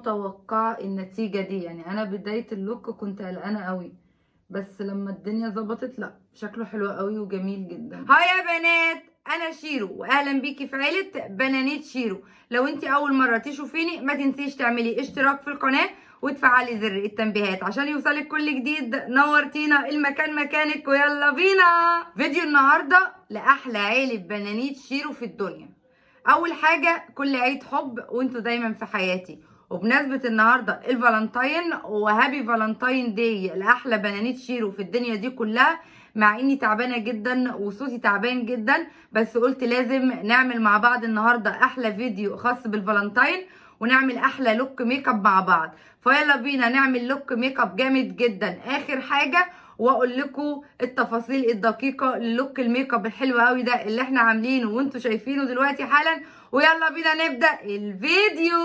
متوقعة النتيجة دي يعني انا بداية اللوك كنت قلقانة قوي بس لما الدنيا ظبطت لا شكله حلو قوي وجميل جدا هاي يا بنات انا شيرو واهلا بيكي في عيله بنانيت شيرو لو انت اول مره تشوفيني ما تنسيش تعملي اشتراك في القناه وتفعلي زر التنبيهات عشان يوصلك كل جديد نورتينا المكان مكانك ويلا بينا فيديو النهارده لاحلى عيله بنانيت شيرو في الدنيا اول حاجه كل عيد حب وانتوا دايما في حياتي وبمناسبة النهاردة الفالنتاين وهابي فالنتاين داي لأحلى بنانيت شيرو في الدنيا دي كلها مع اني تعبانة جدا وصوتي تعبان جدا بس قلت لازم نعمل مع بعض النهاردة احلى فيديو خاص بالفالنتاين ونعمل احلى لوك ميك اب مع بعض فيلا بينا نعمل لوك ميك اب جامد جدا اخر حاجة واقول لكم التفاصيل الدقيقة للوك الميك اب الحلو قوي ده اللي احنا عاملينه وانتوا شايفينه دلوقتي حالا ويلا بينا نبدأ الفيديو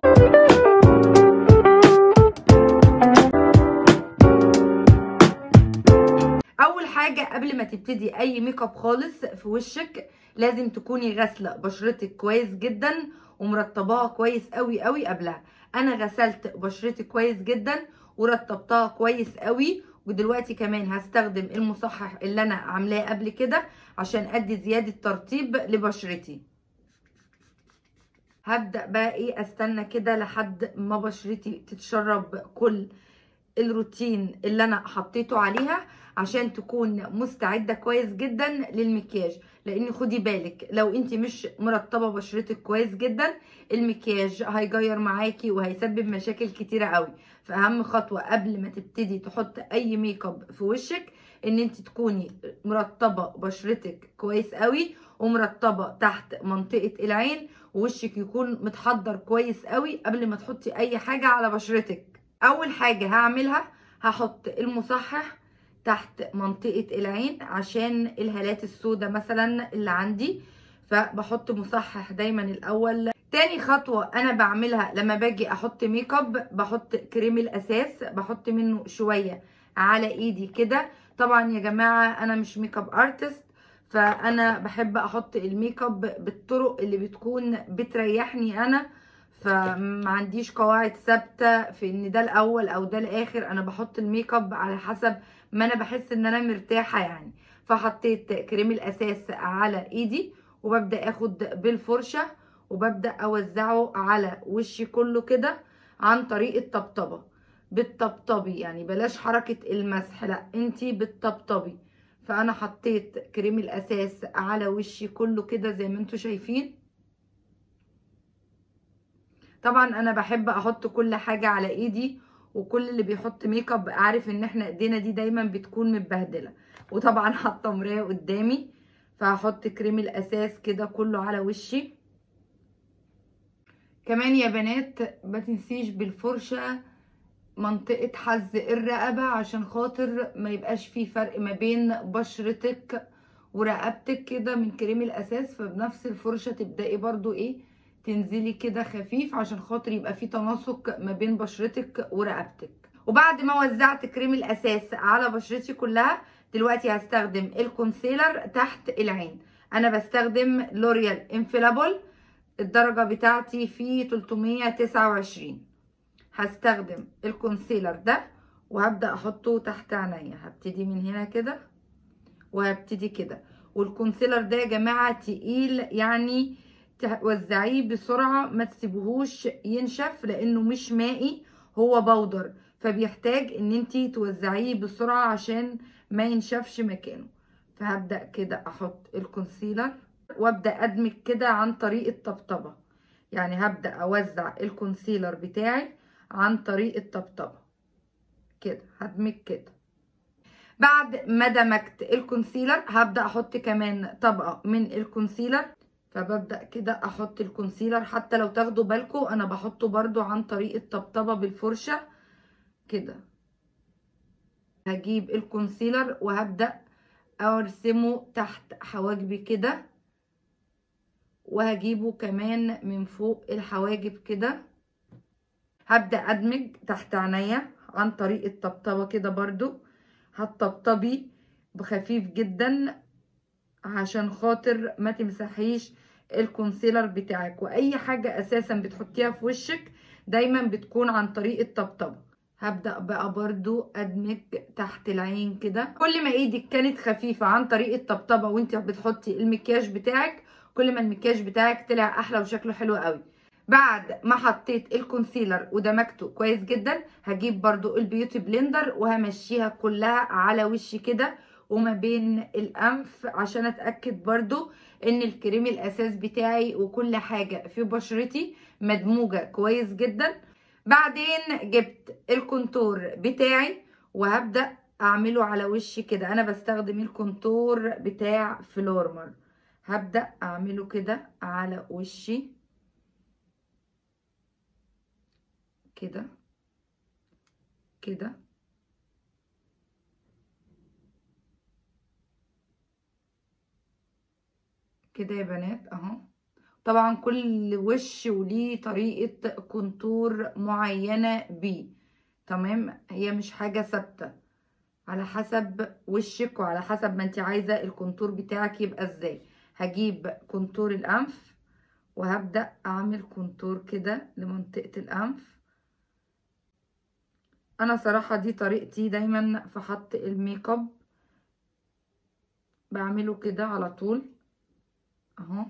اول حاجه قبل ما تبتدي اي ميك اب خالص في وشك لازم تكوني غاسله بشرتك كويس جدا ومرطباها كويس قوي قوي قبلها انا غسلت بشرتي كويس جدا ورطبتها كويس قوي ودلوقتي كمان هستخدم المصحح اللي انا عاملاه قبل كده عشان ادي زياده ترطيب لبشرتي هبدا بقى ايه استنى كده لحد ما بشرتي تتشرب كل الروتين اللي انا حطيته عليها عشان تكون مستعده كويس جدا للمكياج لان خدي بالك لو انت مش مرطبه بشرتك كويس جدا المكياج هيغير معاكي وهيسبب مشاكل كتيره قوي فاهم خطوه قبل ما تبتدي تحط اي ميك اب في وشك ان انت تكوني مرطبه بشرتك كويس قوي ومرطبه تحت منطقه العين ووشك يكون متحضر كويس قوي قبل ما تحطي اي حاجه على بشرتك اول حاجه هعملها هحط المصحح تحت منطقة العين عشان الهالات السوداء مثلا اللي عندي فبحط مصحح دايما الاول تاني خطوة انا بعملها لما باجي احط ميك اب بحط كريم الاساس بحط منه شوية على ايدي كده طبعا يا جماعة انا مش ميك اب ارتست فانا بحب احط الميك اب بالطرق اللي بتكون بتريحني انا فما عنديش قواعد ثابته في ان ده الاول او ده الاخر انا بحط الميك اب على حسب ما انا بحس ان انا مرتاحه يعني فحطيت كريم الاساس على ايدي وببدا اخد بالفرشه وببدا اوزعه على وشي كله كده عن طريق الطبطبه بالطبطبي يعني بلاش حركه المسح لا انتي بالطبطبي فانا حطيت كريم الاساس على وشي كله كده زي ما انتوا شايفين طبعا انا بحب احط كل حاجه على ايدي وكل اللي بيحط ميك اب عارف ان احنا ايدينا دي دايما بتكون متبهدله وطبعا حاطه مرايه قدامي فهحط كريم الاساس كده كله على وشي كمان يا بنات ما تنسيش بالفرشه منطقه حز الرقبه عشان خاطر ما يبقاش فيه فرق ما بين بشرتك ورقبتك كده من كريم الاساس فبنفس الفرشه تبداي برضو ايه تنزلي كده خفيف عشان خاطر يبقى في تناسق ما بين بشرتك ورقبتك وبعد ما وزعت كريم الاساس على بشرتي كلها دلوقتي هستخدم الكونسيلر تحت العين انا بستخدم لوريال انفيلابل الدرجة بتاعتي في 329 هستخدم الكونسيلر ده وهبدأ احطه تحت عينيا هبتدي من هنا كده وهبتدي كده والكونسيلر ده يا جماعة تقيل يعني توزعيه بسرعة ما تسيبوهوش ينشف لانه مش مائي هو بودر فبيحتاج ان انتي توزعيه بسرعة عشان ما ينشفش مكانه فهبدأ كده احط الكونسيلر وابدأ ادمج كده عن طريق الطبطبة يعني هبدأ اوزع الكونسيلر بتاعي عن طريق الطبطبة كده هدمج كده بعد ما دمجت الكونسيلر هبدأ احط كمان طبقة من الكونسيلر فببدأ كده احط الكونسيلر حتى لو تاخدوا بالكم انا بحطه برضو عن طريق الطبطبة بالفرشة كده هجيب الكونسيلر وهبدأ ارسمه تحت حواجبي كده وهجيبه كمان من فوق الحواجب كده هبدأ ادمج تحت عينيا عن طريق الطبطبة كده برضو هتطبطبي بخفيف جدا عشان خاطر ما تمسحيش الكونسيلر بتاعك واي حاجة اساسا بتحطيها في وشك دايما بتكون عن طريق الطبطبة هبدأ بقى برضو أدمج تحت العين كده كل ما ايدك كانت خفيفة عن طريق الطبطبة وانت بتحطي المكياج بتاعك كل ما المكياج بتاعك طلع أحلى وشكله حلو قوي بعد ما حطيت الكونسيلر ودمجته كويس جدا هجيب برضو البيوتي بلندر وهمشيها كلها على وشي كده وما بين الانف عشان اتاكد برضو ان الكريم الاساس بتاعي وكل حاجه في بشرتي مدموجه كويس جدا بعدين جبت الكونتور بتاعي وهبدا اعمله على وشي كده انا بستخدم الكونتور بتاع فلورمر هبدا اعمله كده على وشي كده كده كده يا بنات اهو طبعا كل وش وليه طريقة كونتور معينة بيه تمام هي مش حاجة ثابتة على حسب وشك وعلى حسب ما انت عايزة الكونتور بتاعك يبقى ازاي هجيب كونتور الانف وهبدأ اعمل كونتور كده لمنطقة الانف انا صراحة دي طريقتي دايما في حط الميك اب بعمله كده على طول اهو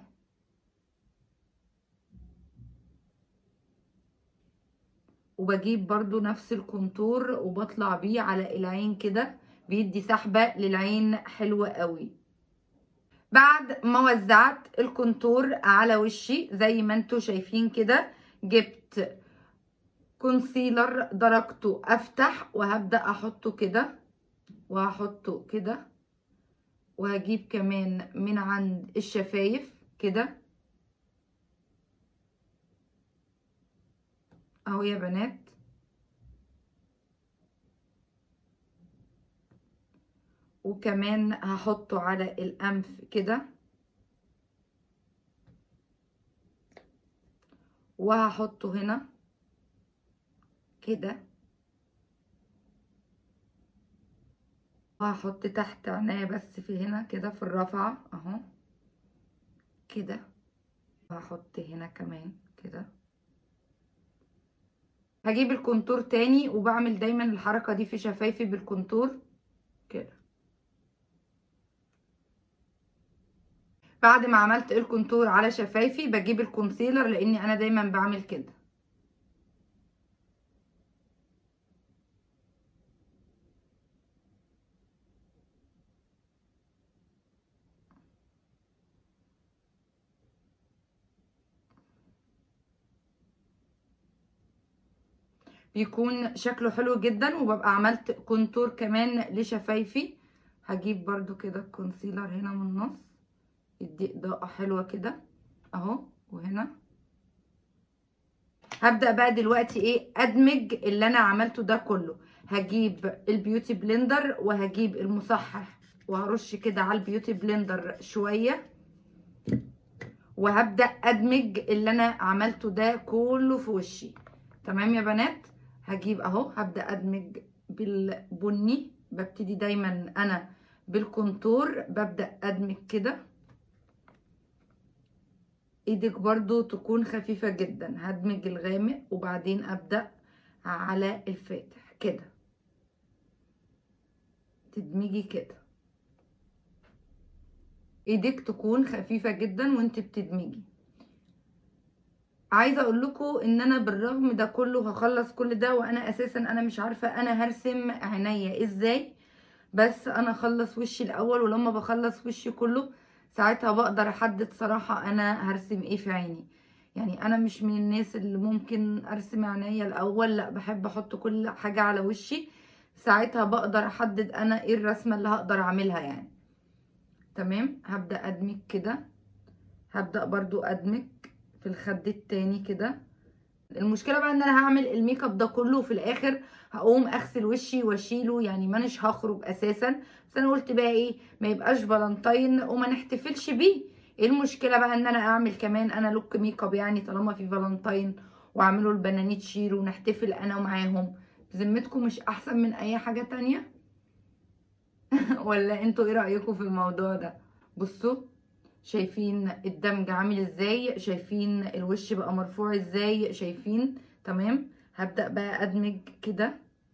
وبجيب برضو نفس الكونتور وبطلع بيه على العين كده بيدي سحبة للعين حلوة قوي بعد ما وزعت الكونتور على وشي زي ما انتوا شايفين كده جبت كونسيلر درجته افتح وهبدأ احطه كده وهحطه كده وهجيب كمان من عند الشفايف كده اهو يا بنات وكمان هحطه على الانف كده وهحطه هنا كده وهحط تحت عناية بس في هنا كده في الرفعة اهو كده وهحط هنا كمان كده هجيب الكونتور تاني وبعمل دايما الحركة دي في شفايفي بالكونتور كده بعد ما عملت الكونتور على شفايفي بجيب الكونسيلر لاني انا دايما بعمل كده بيكون شكله حلو جدا وببقى عملت كونتور كمان لشفايفي هجيب برضو كده الكونسيلر هنا من النص يدي اضاءة حلوة كده اهو وهنا هبدأ بقى دلوقتي ايه ادمج اللي انا عملته ده كله هجيب البيوتي بلندر وهجيب المصحح وهرش كده على البيوتي بلندر شوية وهبدأ ادمج اللي انا عملته ده كله في وشي تمام يا بنات هجيب اهو هبدأ ادمج بالبني ببتدي دايما انا بالكونتور ببدأ ادمج كده ايدك برضو تكون خفيفة جدا هدمج الغامق وبعدين ابدأ على الفاتح كده تدمجي كده ايدك تكون خفيفة جدا وانت بتدمجي عايزه اقول لكم ان انا بالرغم ده كله هخلص كل ده وانا اساسا انا مش عارفه انا هرسم عينيا ازاي بس انا اخلص وشي الاول ولما بخلص وشي كله ساعتها بقدر احدد صراحه انا هرسم ايه في عيني يعني انا مش من الناس اللي ممكن ارسم عينيا الاول لا بحب احط كل حاجه على وشي ساعتها بقدر احدد انا ايه الرسمه اللي هقدر اعملها يعني تمام هبدا ادمج كده هبدا برضو ادمج في الخد التاني كده المشكله بقى ان انا هعمل الميك اب ده كله وفي الاخر هقوم اغسل وشي واشيله يعني مانيش هخرج اساسا بس انا قلت بقى ايه ما يبقاش فالنتاين وما نحتفلش بيه ايه المشكله بقى ان انا اعمل كمان انا لوك ميك اب يعني طالما في فالنتاين واعملوا البنانيت شير ونحتفل انا ومعاهم بذمتكم مش احسن من اي حاجه تانية ولا انتوا ايه رايكم في الموضوع ده بصوا شايفين الدمج عامل ازاي شايفين الوش بقى مرفوع ازاي شايفين تمام هبدأ بقى ادمج كده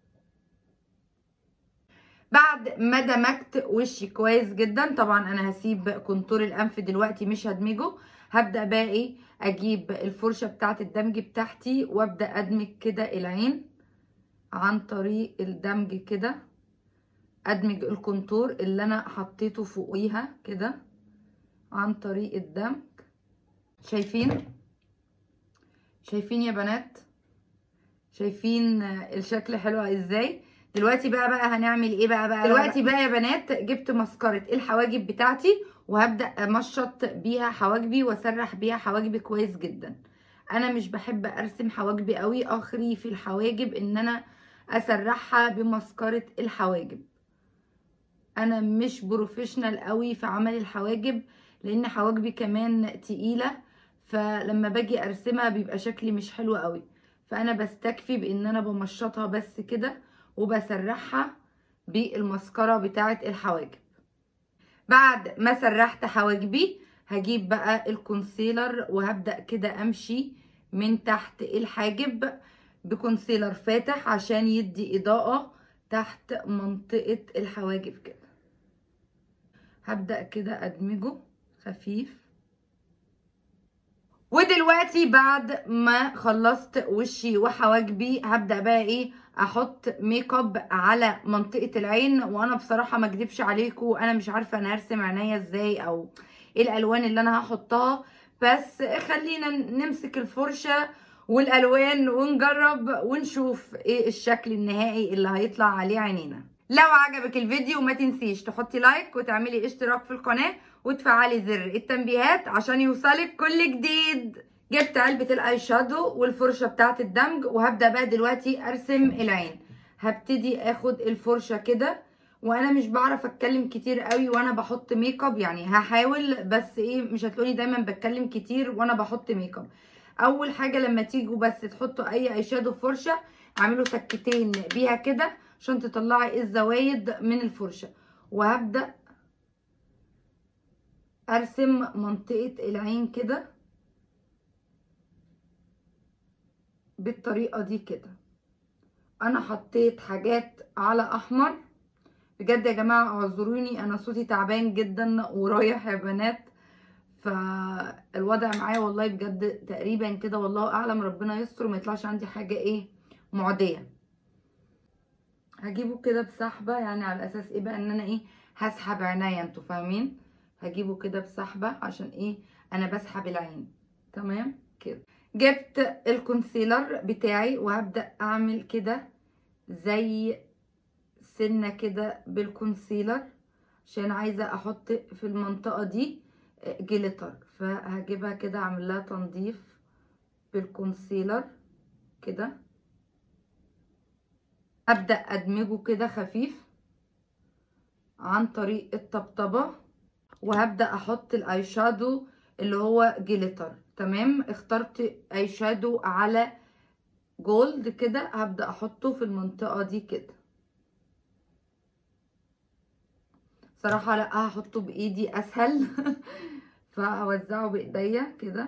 بعد ما دمجت وشي كويس جدا طبعا انا هسيب كونتور الانف دلوقتي مش هدمجه هبدأ بقى ايه اجيب الفرشة بتاعت الدمج بتاعتي وابدأ ادمج كده العين عن طريق الدمج كده ادمج الكونتور اللي انا حطيته فوقيها كده عن طريق الدمج شايفين شايفين يا بنات شايفين الشكل حلو ازاي دلوقتي بقى بقى هنعمل ايه بقى بقى دلوقتي بقى يا بنات جبت مسكرة الحواجب بتاعتي وهبدأ امشط بيها حواجبي واسرح بيها حواجبي كويس جدا انا مش بحب ارسم حواجبي قوي اخري في الحواجب ان انا اسرحها بمسكرة الحواجب انا مش بروفيشنال قوي في عمل الحواجب لان حواجبي كمان تقيلة فلما باجي ارسمها بيبقى شكلي مش حلو قوي فانا بستكفي بان انا بمشطها بس كده وبسرحها بالمسكرة بتاعة الحواجب بعد ما سرحت حواجبي هجيب بقى الكونسيلر وهبدأ كده امشي من تحت الحاجب بكونسيلر فاتح عشان يدي اضاءة تحت منطقة الحواجب كده هبدأ كده ادمجه خفيف ودلوقتي بعد ما خلصت وشي وحواجبي هبدأ بقى ايه احط ميك اب على منطقة العين وانا بصراحة ما اكدبش عليكم انا مش عارفة انا هرسم عينيا ازاي او ايه الالوان اللي انا هحطها بس خلينا نمسك الفرشة والالوان ونجرب ونشوف ايه الشكل النهائي اللي هيطلع عليه عينينا لو عجبك الفيديو ما تنسيش تحطي لايك وتعملي اشتراك في القناة وتفعلي زر التنبيهات عشان يوصلك كل جديد جبت علبة الاي شادو والفرشة بتاعت الدمج وهبدأ بقى دلوقتي ارسم العين هبتدي اخد الفرشة كده وانا مش بعرف اتكلم كتير قوي وانا بحط ميك اب يعني هحاول بس ايه مش هتلاقوني دايما بتكلم كتير وانا بحط ميك اب اول حاجة لما تيجوا بس تحطوا اي اي شادو فرشة اعملوا تكتين بيها كده عشان تطلعي الزوايد من الفرشة وهبدأ ارسم منطقة العين كده بالطريقة دي كده انا حطيت حاجات على احمر بجد يا جماعة اعذروني انا صوتي تعبان جدا ورايح يا بنات فالوضع معايا والله بجد تقريبا كده والله اعلم ربنا يستر ما يطلعش عندي حاجة ايه معدية هجيبه كده بسحبة يعني على اساس ايه بقى ان انا ايه هسحب عينيا انتوا فاهمين هجيبه كده بسحبة عشان ايه انا بسحب العين تمام كده جبت الكونسيلر بتاعي وهبدأ اعمل كده زي سنة كده بالكونسيلر عشان عايزة احط في المنطقة دي جليتر فهجيبها كده اعمل لها تنظيف بالكونسيلر كده ابدأ ادمجه كده خفيف عن طريق الطبطبة وهبدأ احط الاي شادو اللي هو جليتر تمام اخترت اي شادو على جولد كده هبدأ احطه في المنطقة دي كده صراحة لا هحطه بايدي اسهل فهوزعه بايديا كده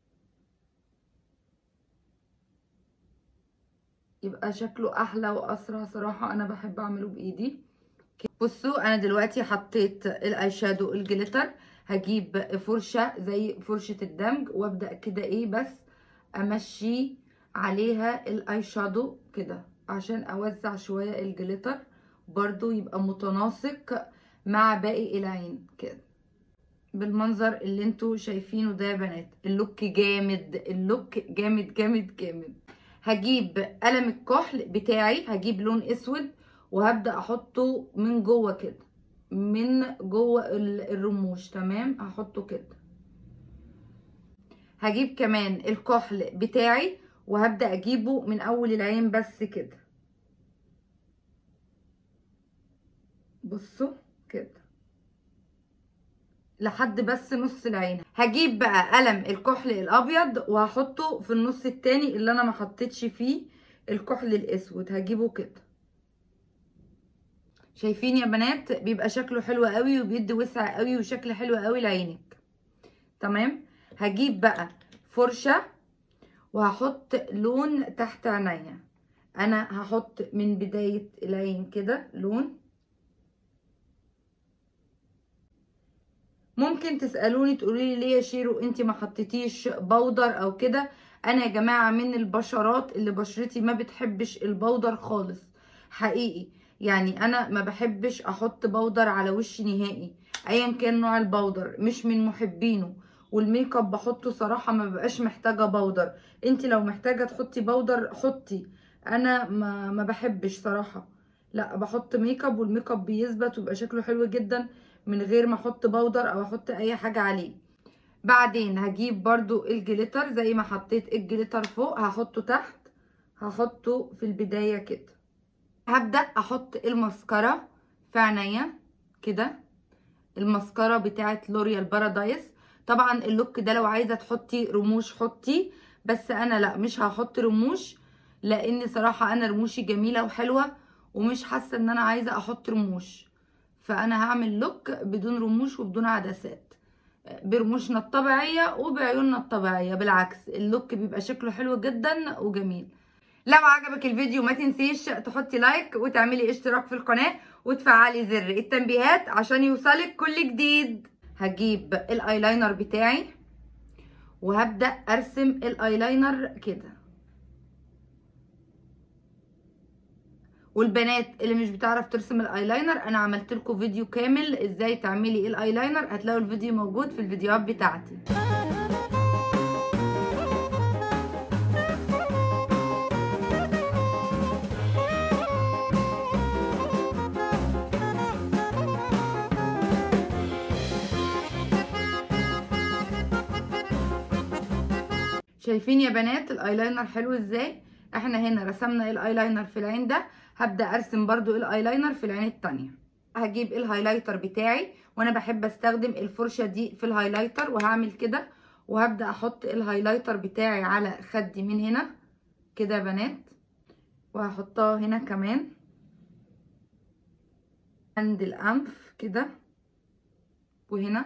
يبقى شكله احلى واسرع صراحة انا بحب اعمله بايدي بصوا انا دلوقتي حطيت الاي شادو الجليتر هجيب فرشة زي فرشة الدمج وابدأ كده ايه بس امشي عليها الاي شادو كده عشان اوزع شوية الجليتر برضو يبقى متناسق مع باقي العين كده بالمنظر اللي انتوا شايفينه ده يا بنات اللوك جامد اللوك جامد جامد جامد هجيب قلم الكحل بتاعي هجيب لون اسود وهبدأ احطه من جوه كده من جوه الرموش تمام هحطه كده هجيب كمان الكحل بتاعي وهبدأ اجيبه من اول العين بس كده بصوا كده لحد بس نص العين هجيب بقى قلم الكحل الابيض وهحطه في النص التاني اللي انا ما حطيتش فيه الكحل الاسود هجيبه كده شايفين يا بنات بيبقى شكله حلو قوي وبيدي وسع قوي وشكل حلو قوي لعينك تمام هجيب بقى فرشه وهحط لون تحت عينيا انا هحط من بداية العين كده لون ممكن تسألوني تقولي لي ليه يا شيرو انتي ما حطيتيش بودر او كده انا يا جماعة من البشرات اللي بشرتي ما بتحبش البودر خالص حقيقي يعني انا ما بحبش احط بودر على وشي نهائي ايا كان نوع البودر مش من محبينه والميك اب بحطه صراحة ما بقاش محتاجة بودر انتي لو محتاجة تحطي بودر حطي انا ما, ما بحبش صراحة لا بحط ميك اب والميك اب بيثبت ويبقى شكله حلو جدا من غير ما احط بودر او احط اي حاجة عليه بعدين هجيب برضو الجليتر زي ما حطيت الجليتر فوق هحطه تحت هحطه في البداية كده هبدأ احط المسكرة في عينيا كده المسكرة بتاعت لوريال بارادايس طبعا اللوك ده لو عايزة تحطي رموش حطي بس انا لا مش هحط رموش لان صراحة انا رموشي جميلة وحلوة ومش حاسة ان انا عايزة احط رموش فانا هعمل لوك بدون رموش وبدون عدسات برموشنا الطبيعية وبعيوننا الطبيعية بالعكس اللوك بيبقى شكله حلو جدا وجميل لو عجبك الفيديو ما تنسيش تحطي لايك وتعملي اشتراك في القناة وتفعلي زر التنبيهات عشان يوصلك كل جديد هجيب الايلاينر بتاعي وهبدأ ارسم الايلاينر كده والبنات اللي مش بتعرف ترسم الايلاينر انا عملت لكم فيديو كامل ازاي تعملي الايلاينر هتلاقوا الفيديو موجود في الفيديوهات بتاعتي شايفين يا بنات الايلاينر حلو ازاي احنا هنا رسمنا الايلاينر في العين ده هبدا ارسم برضو الايلاينر في العين التانية هجيب الهايلايتر بتاعي وانا بحب استخدم الفرشه دي في الهايلايتر وهعمل كده وهبدا احط الهايلايتر بتاعي على خدي من هنا كده يا بنات وهحطها هنا كمان عند الانف كده وهنا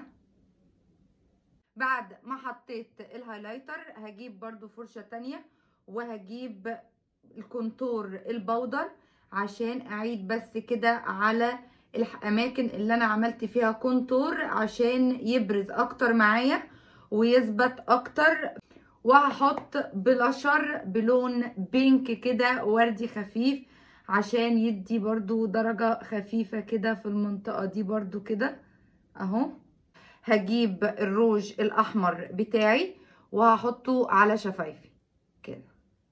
بعد ما حطيت الهايلايتر هجيب برضو فرشة تانية وهجيب الكونتور البودر عشان اعيد بس كده على الاماكن اللي انا عملت فيها كونتور عشان يبرز اكتر معايا ويثبت اكتر وهحط بلاشر بلون بينك كده وردي خفيف عشان يدي برضو درجة خفيفة كده في المنطقة دي برضو كده اهو هجيب الروج الاحمر بتاعي وهحطه على شفايفي كده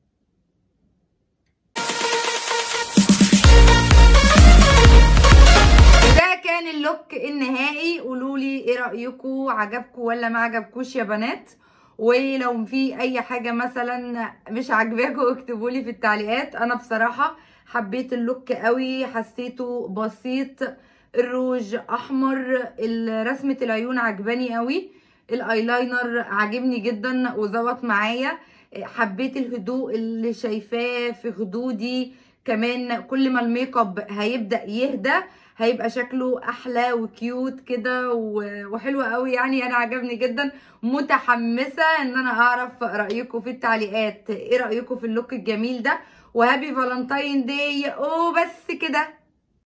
ده كان اللوك النهائي قولولي ايه رايكم عجبكم ولا ما عجبكوش يا بنات ولو في اي حاجه مثلا مش عاجباكم اكتبوا لي في التعليقات انا بصراحه حبيت اللوك قوي حسيته بسيط الروج احمر رسمه العيون عجباني قوي الايلاينر عاجبني جدا وظبط معايا حبيت الهدوء اللي شايفاه في خدودي كمان كل ما الميك اب هيبدا يهدى هيبقى شكله احلى وكيوت كده وحلو قوي يعني انا عجبني جدا متحمسه ان انا اعرف رايكم في التعليقات ايه رايكم في اللوك الجميل ده وهابي فالنتاين داي وبس كده